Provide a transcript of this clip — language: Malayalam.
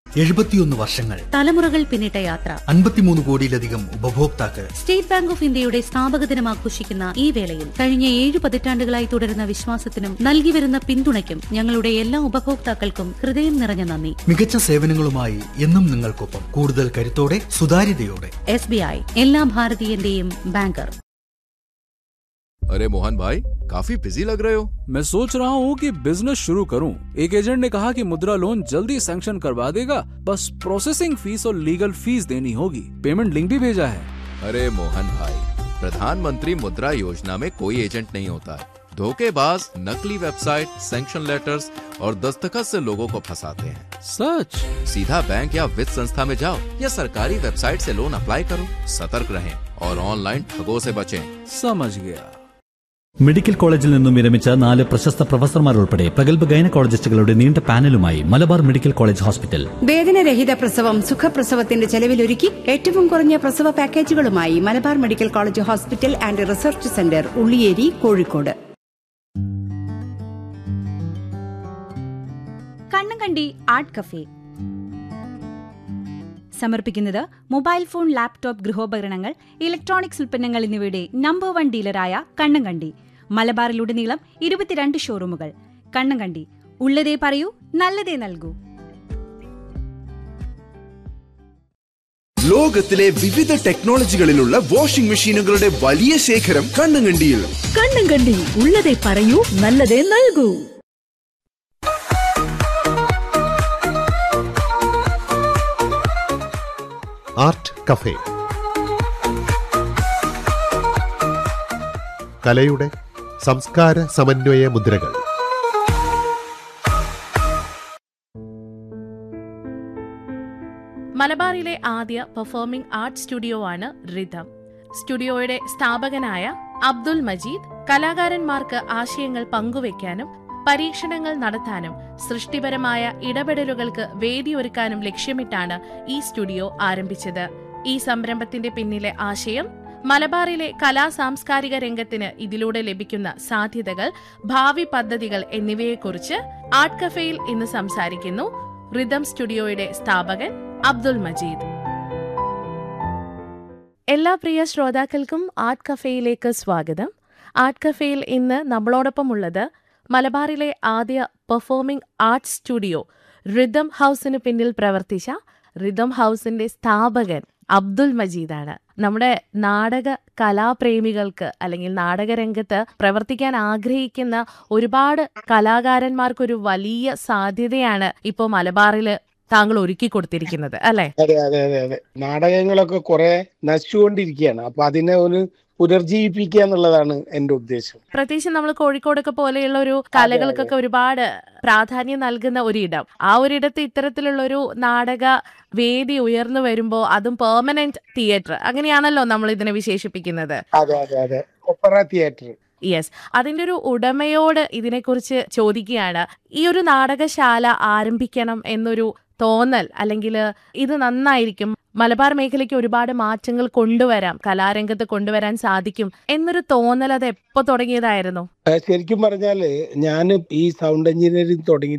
എഴുപത്തിയൊന്ന് വർഷങ്ങൾ തലമുറകൾ പിന്നിട്ട യാത്ര അൻപത്തിമൂന്ന് കോടിയിലധികം ഉപഭോക്താക്കൾ സ്റ്റേറ്റ് ബാങ്ക് ഓഫ് ഇന്ത്യയുടെ സ്ഥാപക ദിനം ആഘോഷിക്കുന്ന ഈ വേളയിൽ കഴിഞ്ഞ ഏഴ് പതിറ്റാണ്ടുകളായി തുടരുന്ന വിശ്വാസത്തിനും നൽകി വരുന്ന പിന്തുണയ്ക്കും ഞങ്ങളുടെ എല്ലാ ഉപഭോക്താക്കൾക്കും ഹൃദയം നിറഞ്ഞ നന്ദി മികച്ച സേവനങ്ങളുമായി എന്നും നിങ്ങൾക്കൊപ്പം കൂടുതൽ കരുത്തോടെ സുതാര്യതയോടെ എസ് ബി ഐ എല്ലാ ഭാരതീയന്റെയും ബാങ്കർ अरे मोहन भाई काफी बिजी लग रहे हो मैं सोच रहा हूँ कि बिजनेस शुरू करूँ एक एजेंट ने कहा कि मुद्रा लोन जल्दी सैंक्शन करवा देगा बस प्रोसेसिंग फीस और लीगल फीस देनी होगी पेमेंट लिंक भी भेजा है अरे मोहन भाई प्रधानमंत्री मुद्रा योजना में कोई एजेंट नहीं होता है धोखेबाज नकली वेबसाइट सैंक्शन लेटर्स और दस्तखत से लोगों को फंसाते हैं सच सीधा बैंक या वित्त संस्था में जाओ या सरकारी वेबसाइट से लोन अप्लाई करो सतर्क रहें और ऑनलाइन ठगों से बचें समझ गया മെഡിക്കൽ കോളേജിൽ നിന്നും വിരമിച്ച നാല് പ്രശസ്ത പ്രൊഫസർമാർ ഉൾപ്പെടെ പ്രഗത്ഭ ഗൈനക്കോളജിസ്റ്റുകളുടെ നീണ്ട പാനലുമായി മലബാർ മെഡിക്കൽ കോളേജ് ഹോസ്പിറ്റൽ വേദനരഹിത പ്രസവം സുഖപ്രസവത്തിന്റെ ചെലവിലൊരുക്കി ഏറ്റവും കുറഞ്ഞ പ്രസവ പാക്കേജുകളുമായി Malabar medical college hospital and research centre Ulliyeri Kozhikode Kannankandi art cafe സമർപ്പിക്കുന്നത് മൊബൈൽ ഫോൺ ലാപ്ടോപ്പ് ഗൃഹോപകരണങ്ങൾ ഇലക്ട്രോണിക്സ് ഉൽപ്പന്നങ്ങൾ എന്നിവയുടെ നമ്പർ വൺ ഡീലറായ കണ്ണങ്കണ്ടി മലബാറിലുടനീളം ഇരുപത്തിരണ്ട് ഷോറൂമുകൾ കണ്ണങ്കണ്ടി ഉള്ളതേ പറയൂ നല്ലതേ നൽകൂ ലോകത്തിലെ വിവിധ ടെക്നോളജികളിലുള്ള വാഷിംഗ് മെഷീനുകളുടെ വലിയ ശേഖരം കണ്ണങ്കണ്ടിയിൽ കണ്ണും കണ്ടി ഉള്ളതേ പറയൂ നല്ലതേ നൽകൂ ആർട്ട് കഫേ കലയുടെ സംസ്കാര സമന്വയ മുദ്രകൾ മലബാറിലെ ആദ്യ പെർഫോമിംഗ് ആർട്ട് സ്റ്റുഡിയോ ആണ് റിതം സ്റ്റുഡിയോയുടെ സ്ഥാപകനായ അബ്ദുൽ മജീദ് കലാകാരന്മാർക്ക് ആശയങ്ങൾ പങ്കുവയ്ക്കാനും പരീക്ഷണങ്ങൾ നടത്താനും സൃഷ്ടിപരമായ ഇടപെടലുകൾക്ക് വേദിയൊരുക്കാനും ലക്ഷ്യമിട്ടാണ് ഈ സ്റ്റുഡിയോ ആരംഭിച്ചത് ഈ സംരംഭത്തിന്റെ പിന്നിലെ ആശയം മലബാറിലെ കലാ സാംസ്കാരിക രംഗത്തിന് ഇതിലൂടെ ലഭിക്കുന്ന സാധ്യതകൾ ഭാവി പദ്ധതികൾ എന്നിവയെക്കുറിച്ച് ആർട്ട് കഫേയിൽ ഇന്ന് സംസാരിക്കുന്നു റിതം സ്റ്റുഡിയോയുടെ സ്ഥാപകൻ അബ്ദുൽ മജീദ് എല്ലാ പ്രിയ ശ്രോതാക്കൾക്കും ആർട്ട് കഫേയിലേക്ക് സ്വാഗതം ആർട്ട് കഫേയിൽ ഇന്ന് നമ്മളോടൊപ്പം ഉള്ളത് മലബാറിലെ ആദ്യ പെർഫോമിംഗ് ആർട്ട് സ്റ്റുഡിയോ റിതം ഹൗസിന് പിന്നിൽ പ്രവർത്തിച്ച റിതം ഹൗസിന്റെ സ്ഥാപകൻ അബ്ദുൽ മജീദാണ് നമ്മുടെ നാടക കലാപ്രേമികൾക്ക് അല്ലെങ്കിൽ നാടകരംഗത്ത് പ്രവർത്തിക്കാൻ ആഗ്രഹിക്കുന്ന ഒരുപാട് കലാകാരന്മാർക്കൊരു വലിയ സാധ്യതയാണ് ഇപ്പോൾ മലബാറിൽ താങ്കൾ ഒരുക്കി കൊടുത്തിരിക്കുന്നത് അല്ലെ അതെ അതെ അതെ അതെ നാടകങ്ങളൊക്കെ കുറെ നശിച്ചുകൊണ്ടിരിക്കുകയാണ് അപ്പൊ അതിനെ ഒന്ന് പുനർജീവിപ്പിക്കുക എന്നുള്ളതാണ് എന്റെ ഉദ്ദേശം പ്രത്യേകിച്ച് നമ്മൾ കോഴിക്കോടൊക്കെ പോലെയുള്ള ഒരു കലകൾക്കൊക്കെ ഒരുപാട് പ്രാധാന്യം നൽകുന്ന ഒരിടം ആ ഒരിടത്ത് ഇത്തരത്തിലുള്ള ഒരു നാടക വേദി ഉയർന്നു വരുമ്പോൾ അതും പെർമനന്റ് തിയേറ്റർ അങ്ങനെയാണല്ലോ നമ്മൾ ഇതിനെ വിശേഷിപ്പിക്കുന്നത് അതെ അതെ അതെ ഒപ്പറ തിയേറ്റർ യെസ് അതിന്റെ ഒരു ഉടമയോട് ഇതിനെക്കുറിച്ച് ചോദിക്കുകയാണ് ഈ ഒരു നാടകശാല ആരംഭിക്കണം എന്നൊരു തോന്നൽ അല്ലെങ്കിൽ ഇത് നന്നായിരിക്കും മലബാർ മേഖലയ്ക്ക് ഒരുപാട് മാറ്റങ്ങൾ കൊണ്ടുവരാം കലാരംഗത്ത് കൊണ്ടുവരാൻ സാധിക്കും എന്നൊരു തോന്നൽ അത് എപ്പോ തുടങ്ങിയതായിരുന്നു ശരിക്കും പറഞ്ഞാല് ഞാൻ ഈ സൗണ്ട് എഞ്ചിനീയറിംഗ് തുടങ്ങി